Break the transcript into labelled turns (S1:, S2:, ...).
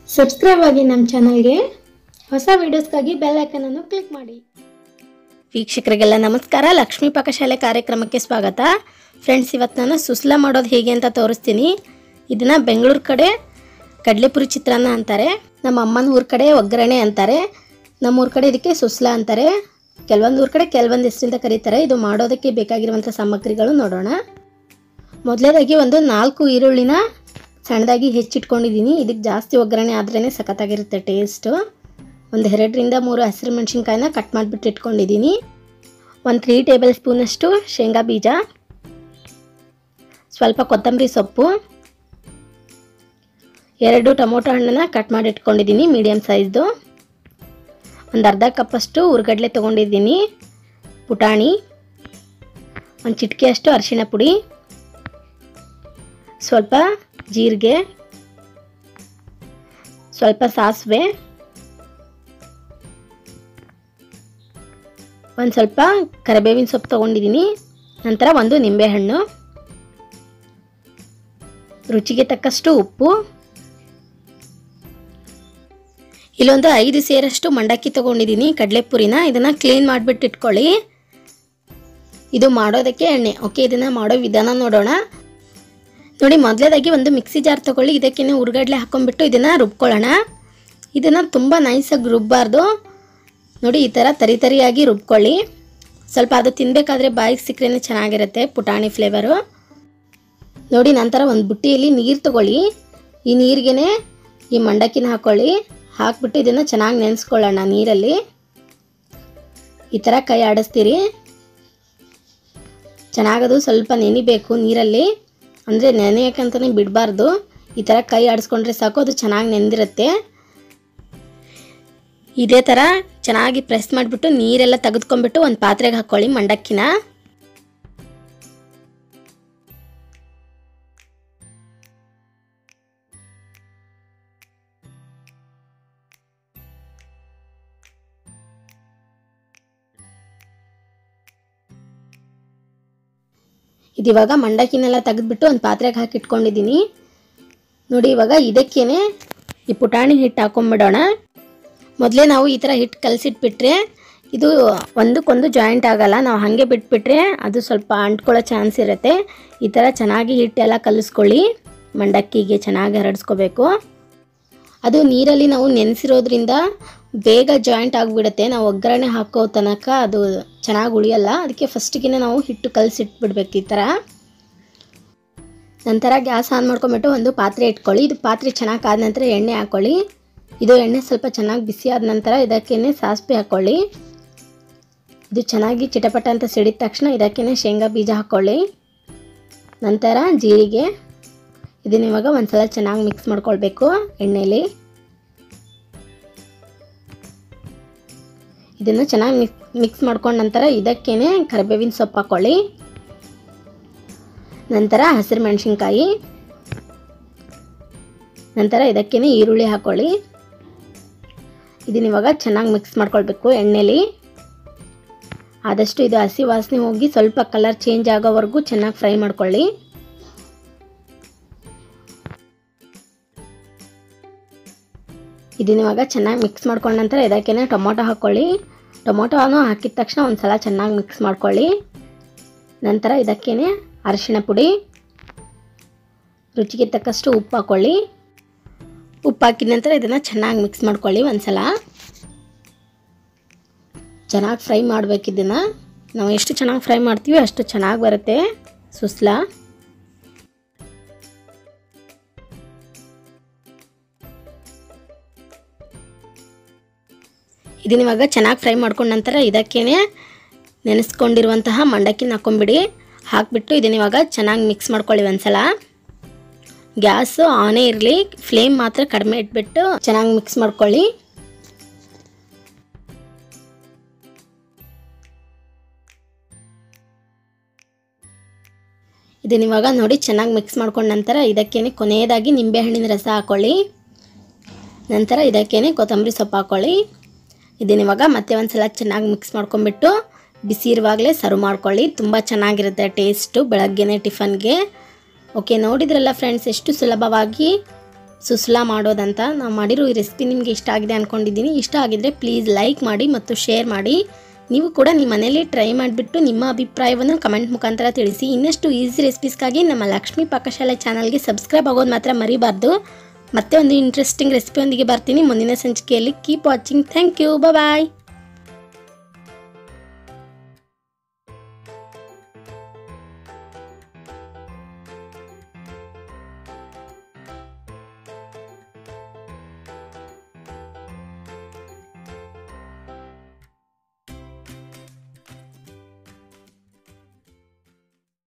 S1: subscribe ಆಗಿ ನಮ್ಮ ಚಾನಲ್ಗೆ ಹೊಸ ವಿಡಿಯೋಸ್ಗಾಗಿ ಬೆಲ್ ಐಕನನ್ನು ಕ್ಲಿಕ್ ಮಾಡಿ
S2: ವೀಕ್ಷಕರಿಗೆಲ್ಲ ನಮಸ್ಕಾರ ಲಕ್ಷ್ಮೀ ಪಾಕಶಾಲೆ ಕಾರ್ಯಕ್ರಮಕ್ಕೆ ಸ್ವಾಗತ ಫ್ರೆಂಡ್ಸ್ ಇವತ್ತು ನಾನು ಸುಸ್ಲಾ ಮಾಡೋದು ಹೇಗೆ ಅಂತ ತೋರಿಸ್ತೀನಿ ಇದನ್ನು ಬೆಂಗಳೂರು ಕಡೆ ಕಡಲೆಪುರಿ ಚಿತ್ರಾನ್ನ ಅಂತಾರೆ ನಮ್ಮ ಅಮ್ಮನ ಊರ ಕಡೆ ಒಗ್ಗರಣೆ ಅಂತಾರೆ ನಮ್ಮ ಊರ ಕಡೆ ಇದಕ್ಕೆ ಸುಸ್ಲಾ ಅಂತಾರೆ ಕೆಲವೊಂದು ಊರ ಕಡೆ ಕೆಲವೊಂದು ಹೆಸರಿಂದ ಕರೀತಾರೆ ಇದು ಮಾಡೋದಕ್ಕೆ ಬೇಕಾಗಿರುವಂಥ ಸಾಮಗ್ರಿಗಳು ನೋಡೋಣ ಮೊದಲೇದಾಗಿ ಒಂದು ನಾಲ್ಕು ಈರುಳ್ಳಿನ ಸಣ್ಣದಾಗಿ ಹೆಚ್ಚಿಟ್ಕೊಂಡಿದ್ದೀನಿ ಇದಕ್ಕೆ ಜಾಸ್ತಿ ಒಗ್ಗರಣೆ ಆದ್ರೇ ಸಖತ್ತಾಗಿರುತ್ತೆ ಟೇಸ್ಟು ಒಂದು ಎರಡರಿಂದ ಮೂರು ಹಸಿರು ಮೆಣಸಿನ್ಕಾಯಿನ ಕಟ್ ಮಾಡಿಬಿಟ್ಟು ಇಟ್ಕೊಂಡಿದ್ದೀನಿ ಒಂದು ತ್ರೀ ಟೇಬಲ್ ಸ್ಪೂನಷ್ಟು ಶೇಂಗಾ ಬೀಜ ಸ್ವಲ್ಪ ಕೊತ್ತಂಬರಿ ಸೊಪ್ಪು ಎರಡು ಟೊಮೊಟೊ ಹಣ್ಣನ್ನು ಕಟ್ ಮಾಡಿ ಇಟ್ಕೊಂಡಿದ್ದೀನಿ ಮೀಡಿಯಮ್ ಸೈಜ್ದು ಒಂದು ಅರ್ಧ ಕಪ್ಪಷ್ಟು ಉರ್ಗಡ್ಲೆ ತೊಗೊಂಡಿದ್ದೀನಿ ಪುಟಾಣಿ ಒಂದು ಚಿಟಿಕೆಯಷ್ಟು ಅರಿಶಿಣ ಪುಡಿ ಸ್ವಲ್ಪ ಜೀರಿಗೆ ಸ್ವಲ್ಪ ಸಾಸಿವೆ ಒಂದು ಸ್ವಲ್ಪ ಕರಿಬೇವಿನ ಸೊಪ್ಪು ತೊಗೊಂಡಿದ್ದೀನಿ ನಂತರ ಒಂದು ನಿಂಬೆಹಣ್ಣು ರುಚಿಗೆ ತಕ್ಕಷ್ಟು ಉಪ್ಪು ಇಲ್ಲೊಂದು ಐದು ಸೇರಷ್ಟು ಮಂಡಕ್ಕಿ ತೊಗೊಂಡಿದ್ದೀನಿ ಕಡಲೆಪುರಿನ ಇದನ್ನು ಕ್ಲೀನ್ ಮಾಡಿಬಿಟ್ಟು ಇಟ್ಕೊಳ್ಳಿ ಇದು ಮಾಡೋದಕ್ಕೆ ಎಣ್ಣೆ ಓಕೆ ಇದನ್ನು ಮಾಡೋ ವಿಧಾನ ನೋಡೋಣ ನೋಡಿ ಮೊದಲೇದಾಗಿ ಒಂದು ಮಿಕ್ಸಿ ಜಾರ್ ತೊಗೊಳ್ಳಿ ಇದಕ್ಕೇನೆ ಉರ್ಗಡ್ಲೆ ಹಾಕೊಂಡ್ಬಿಟ್ಟು ಇದನ್ನು ರುಬ್ಕೊಳ್ಳೋಣ ಇದನ್ನು ತುಂಬ ನೈಸಾಗಿ ರುಬ್ಬಾರ್ದು ನೋಡಿ ಈ ಥರ ತರಿ ತರಿಯಾಗಿ ರುಬ್ಕೊಳ್ಳಿ ಸ್ವಲ್ಪ ಅದು ತಿನ್ನಬೇಕಾದ್ರೆ ಬಾಯಿಗೆ ಸಿಕ್ಕರೆ ಚೆನ್ನಾಗಿರುತ್ತೆ ಪುಟಾಣಿ ಫ್ಲೇವರು ನೋಡಿ ನಂತರ ಒಂದು ಬುಟ್ಟಿಯಲ್ಲಿ ನೀರು ತಗೊಳ್ಳಿ ಈ ನೀರಿಗೆನೆ ಈ ಮಂಡಕ್ಕಿನ ಹಾಕ್ಕೊಳ್ಳಿ ಹಾಕ್ಬಿಟ್ಟು ಇದನ್ನು ಚೆನ್ನಾಗಿ ನೆನೆಸ್ಕೊಳ್ಳೋಣ ನೀರಲ್ಲಿ ಈ ಥರ ಕೈ ಆಡಿಸ್ತೀರಿ ಚೆನ್ನಾಗದು ಸ್ವಲ್ಪ ನೆನಿಬೇಕು ನೀರಲ್ಲಿ ಅಂದರೆ ನೆನೆಯೋಕ್ಕಂತಲೇ ಬಿಡಬಾರ್ದು ಈ ಥರ ಕೈ ಆಡಿಸ್ಕೊಂಡ್ರೆ ಸಾಕು ಅದು ಚೆನ್ನಾಗಿ ನೆಂದಿರುತ್ತೆ ಇದೇ ಥರ ಚೆನ್ನಾಗಿ ಪ್ರೆಸ್ ಮಾಡಿಬಿಟ್ಟು ನೀರೆಲ್ಲ ತೆಗೆದುಕೊಂಡ್ಬಿಟ್ಟು ಒಂದು ಪಾತ್ರೆಗೆ ಹಾಕ್ಕೊಳ್ಳಿ ಮಂಡಕ್ಕಿನ ಇದಿವಾಗ ಮಂಡಕ್ಕಿನೆಲ್ಲ ತೆಗೆದ್ಬಿಟ್ಟು ಒಂದು ಪಾತ್ರೆಗೆ ಹಾಕಿ ಇಟ್ಕೊಂಡಿದ್ದೀನಿ ನೋಡಿ ಇವಾಗ ಇದಕ್ಕೇನೆ ಈ ಪುಟಾಣಿ ಹಿಟ್ಟು ಹಾಕೊಂಡ್ಬಿಡೋಣ ಮೊದಲೇ ನಾವು ಈ ಥರ ಹಿಟ್ಟು ಕಲಸಿಟ್ಬಿಟ್ರೆ ಇದು ಒಂದಕ್ಕೊಂದು ಜಾಯಿಂಟ್ ಆಗಲ್ಲ ನಾವು ಹಾಗೆ ಬಿಟ್ಬಿಟ್ರೆ ಅದು ಸ್ವಲ್ಪ ಅಂಟ್ಕೊಳ್ಳೋ ಚಾನ್ಸ್ ಇರುತ್ತೆ ಈ ಥರ ಚೆನ್ನಾಗಿ ಹಿಟ್ಟೆಲ್ಲ ಕಲಿಸ್ಕೊಳ್ಳಿ ಮಂಡಕ್ಕಿಗೆ ಚೆನ್ನಾಗಿ ಹರಡಿಸ್ಕೋಬೇಕು ಅದು ನೀರಲ್ಲಿ ನಾವು ನೆನೆಸಿರೋದ್ರಿಂದ ಬೇಗ ಜಾಯಿಂಟ್ ಆಗಿಬಿಡುತ್ತೆ ನಾವು ಒಗ್ಗರಣೆ ಹಾಕೋ ತನಕ ಅದು ಚೆನ್ನಾಗಿ ಉಳಿಯಲ್ಲ ಅದಕ್ಕೆ ಫಸ್ಟಿಗೆ ನಾವು ಹಿಟ್ಟು ಕಲಸಿಟ್ಬಿಡ್ಬೇಕು ಈ ಥರ ನಂತರ ಗ್ಯಾಸ್ ಆನ್ ಮಾಡ್ಕೊಂಬಿಟ್ಟು ಒಂದು ಪಾತ್ರೆ ಇಟ್ಕೊಳ್ಳಿ ಇದು ಪಾತ್ರೆ ಚೆನ್ನಾಗಿ ಆದ ನಂತರ ಎಣ್ಣೆ ಹಾಕ್ಕೊಳ್ಳಿ ಇದು ಎಣ್ಣೆ ಸ್ವಲ್ಪ ಚೆನ್ನಾಗಿ ಬಿಸಿ ಆದ ನಂತರ ಇದಕ್ಕೇನೆ ಸಾಸಿವೆ ಹಾಕ್ಕೊಳ್ಳಿ ಇದು ಚೆನ್ನಾಗಿ ಚಿಟಪಟ ಅಂತ ಸಿಡಿದ ತಕ್ಷಣ ಇದಕ್ಕೇನೆ ಶೇಂಗಾ ಬೀಜ ಹಾಕ್ಕೊಳ್ಳಿ ನಂತರ ಜೀರಿಗೆ ಇದನ್ನ ಇವಾಗ ಒಂದ್ಸಲ ಚೆನ್ನಾಗಿ ಮಿಕ್ಸ್ ಮಾಡ್ಕೊಳ್ಬೇಕು ಎಣ್ಣೆಯಲ್ಲಿ ಇದನ್ನು ಚೆನ್ನಾಗಿ ಮಿಕ್ಸ್ ಮಿಕ್ಸ್ ಮಾಡ್ಕೊಂಡ ನಂತರ ಇದಕ್ಕೇನೆ ಕರಿಬೇವಿನ ಸೊಪ್ಪು ಹಾಕ್ಕೊಳ್ಳಿ ನಂತರ ಹಸಿರು ಮೆಣಸಿನ್ಕಾಯಿ ನಂತರ ಇದಕ್ಕೇನೆ ಈರುಳ್ಳಿ ಹಾಕ್ಕೊಳ್ಳಿ ಇದನ್ನ ಇವಾಗ ಚೆನ್ನಾಗಿ ಮಿಕ್ಸ್ ಮಾಡ್ಕೊಳ್ಬೇಕು ಎಣ್ಣೆಲಿ ಆದಷ್ಟು ಇದು ಹಸಿ ವಾಸನೆ ಹೋಗಿ ಸ್ವಲ್ಪ ಕಲರ್ ಚೇಂಜ್ ಆಗೋವರೆಗೂ ಚೆನ್ನಾಗಿ ಫ್ರೈ ಮಾಡ್ಕೊಳ್ಳಿ ಇದನ್ನ ಇವಾಗ ಚೆನ್ನಾಗಿ ಮಿಕ್ಸ್ ಮಾಡ್ಕೊಂಡ ನಂತರ ಇದಕ್ಕೇನೆ ಟೊಮೊಟೊ ಹಾಕ್ಕೊಳ್ಳಿ ಟೊಮೊಟೊನು ಹಾಕಿದ ತಕ್ಷಣ ಒಂದು ಸಲ ಚೆನ್ನಾಗಿ ಮಿಕ್ಸ್ ಮಾಡ್ಕೊಳ್ಳಿ ನಂತರ ಇದಕ್ಕೇನೆ ಅರಿಶಿಣ ಪುಡಿ ರುಚಿಗೆ ತಕ್ಕಷ್ಟು ಉಪ್ಪು ಹಾಕ್ಕೊಳ್ಳಿ ಉಪ್ಪು ಹಾಕಿದ ನಂತರ ಇದನ್ನು ಚೆನ್ನಾಗಿ ಮಿಕ್ಸ್ ಮಾಡ್ಕೊಳ್ಳಿ ಒಂದ್ಸಲ ಚೆನ್ನಾಗಿ ಫ್ರೈ ಮಾಡ್ಬೇಕು ಇದನ್ನು ನಾವು ಎಷ್ಟು ಚೆನ್ನಾಗಿ ಫ್ರೈ ಮಾಡ್ತೀವಿ ಅಷ್ಟು ಚೆನ್ನಾಗಿ ಬರುತ್ತೆ ಸುಸ್ಲಾ ಇದನ್ನ ಇವಾಗ ಚೆನ್ನಾಗಿ ಫ್ರೈ ಮಾಡ್ಕೊಂಡ ನಂತರ ಇದಕ್ಕೇನೆ ನೆನೆಸ್ಕೊಂಡಿರುವಂತಹ ಮಂಡಕ್ಕಿನ ಹಾಕೊಂಬಿಡಿ ಹಾಕ್ಬಿಟ್ಟು ಇದನ್ನ ಇವಾಗ ಚೆನ್ನಾಗಿ ಮಿಕ್ಸ್ ಮಾಡ್ಕೊಳ್ಳಿ ಒಂದ್ಸಲ ಗ್ಯಾಸು ಆನೇ ಇರಲಿ ಫ್ಲೇಮ್ ಮಾತ್ರ ಕಡಿಮೆ ಇಟ್ಬಿಟ್ಟು ಚೆನ್ನಾಗಿ ಮಿಕ್ಸ್ ಮಾಡ್ಕೊಳ್ಳಿ ಇದನ್ನ ಇವಾಗ ನೋಡಿ ಚೆನ್ನಾಗಿ ಮಿಕ್ಸ್ ಮಾಡ್ಕೊಂಡ ನಂತರ ಇದಕ್ಕೇನೆ ಕೊನೆಯದಾಗಿ ನಿಂಬೆಹಣ್ಣಿನ ರಸ ಹಾಕ್ಕೊಳ್ಳಿ ನಂತರ ಇದಕ್ಕೇನೆ ಕೊತ್ತಂಬರಿ ಸೊಪ್ಪು ಹಾಕ್ಕೊಳ್ಳಿ ಇದನ್ನ ಇವಾಗ ಮತ್ತೆ ಒಂದ್ಸಲ ಚೆನ್ನಾಗಿ ಮಿಕ್ಸ್ ಮಾಡ್ಕೊಂಬಿಟ್ಟು ಬಿಸಿ ಇರುವಾಗಲೇ ಸರ್ವ್ ಮಾಡ್ಕೊಳ್ಳಿ ತುಂಬ ಚೆನ್ನಾಗಿರುತ್ತೆ ಟೇಸ್ಟು ಬೆಳಗ್ಗೆನೇ ಟಿಫನ್ಗೆ ಓಕೆ ನೋಡಿದ್ರಲ್ಲ ಫ್ರೆಂಡ್ಸ್ ಎಷ್ಟು ಸುಲಭವಾಗಿ ಸುಸ್ಲಾ ಮಾಡೋದಂತ ನಾವು ಮಾಡಿರೋ ಈ ರೆಸಿಪಿ ನಿಮಗೆ ಇಷ್ಟ ಆಗಿದೆ ಅಂದ್ಕೊಂಡಿದ್ದೀನಿ ಇಷ್ಟ ಆಗಿದ್ರೆ ಪ್ಲೀಸ್ ಲೈಕ್ ಮಾಡಿ ಮತ್ತು ಶೇರ್ ಮಾಡಿ ನೀವು ಕೂಡ ನಿಮ್ಮ ಮನೇಲಿ ಟ್ರೈ ಮಾಡಿಬಿಟ್ಟು ನಿಮ್ಮ ಅಭಿಪ್ರಾಯವನ್ನು ಕಮೆಂಟ್ ಮುಖಾಂತರ ತಿಳಿಸಿ ಇನ್ನಷ್ಟು ಈಸಿ ರೆಸಿಪೀಸ್ಗಾಗಿ ನಮ್ಮ ಲಕ್ಷ್ಮೀ ಪಾಕಶಾಲೆ ಚಾನಲ್ಗೆ ಸಬ್ಸ್ಕ್ರೈಬ್ ಆಗೋದು ಮಾತ್ರ ಮರಿಬಾರ್ದು ಮತ್ತೆ ಒಂದು ಇಂಟ್ರೆಸ್ಟಿಂಗ್ ರೆಸಿಪಿಯೊಂದಿಗೆ ಬರ್ತೀನಿ ಮುಂದಿನ ಸಂಚಿಕೆಯಲ್ಲಿ keep watching thank you bye